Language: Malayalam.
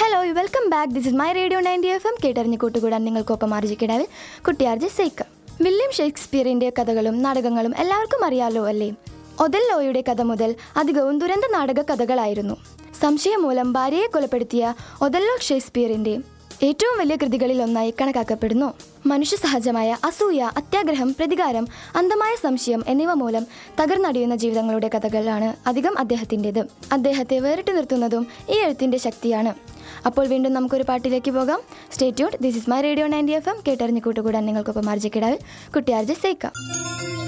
hello welcome back this is my radio ninety F M കേട്ടറിഞ്ഞ് കൂട്ടുകൂടാൻ നിങ്ങൾക്കൊപ്പം ആർജിക്കിടാവിൽ കുട്ടിയാർജി സേക്ക് വില്യം ഷേക്സ്പിയറിന്റെ കഥകളും നാടകങ്ങളും എല്ലാവർക്കും അറിയാലോ അല്ലേ ഒതല്ലോയുടെ കഥ മുതൽ അധികവും ദുരന്ത നാടക കഥകളായിരുന്നു സംശയം മൂലം ഭാര്യയെ കൊലപ്പെടുത്തിയ ഒതല്ലോ ഷേക്സ്പിയറിന്റെ ഏറ്റവും വലിയ കൃതികളിൽ ഒന്നായി കണക്കാക്കപ്പെടുന്നു മനുഷ്യ സഹജമായ അസൂയ അത്യാഗ്രഹം പ്രതികാരം അന്ധമായ സംശയം എന്നിവ മൂലം തകർന്നടിയുന്ന ജീവിതങ്ങളുടെ കഥകളാണ് അധികം അദ്ദേഹത്തിൻ്റെത് അദ്ദേഹത്തെ വേറിട്ട് നിർത്തുന്നതും ഈ എഴുത്തിന്റെ ശക്തിയാണ് അപ്പോൾ വീണ്ടും നമുക്കൊരു പാട്ടിലേക്ക് പോകാം stay tune this is my radio ninety F M കേട്ടറിഞ്ഞ് കൂട്ടുകൂടാൻ നിങ്ങൾക്കൊപ്പം ആർജിക്കിടാവിൽ കുട്ടിയാർജി സേക്കാം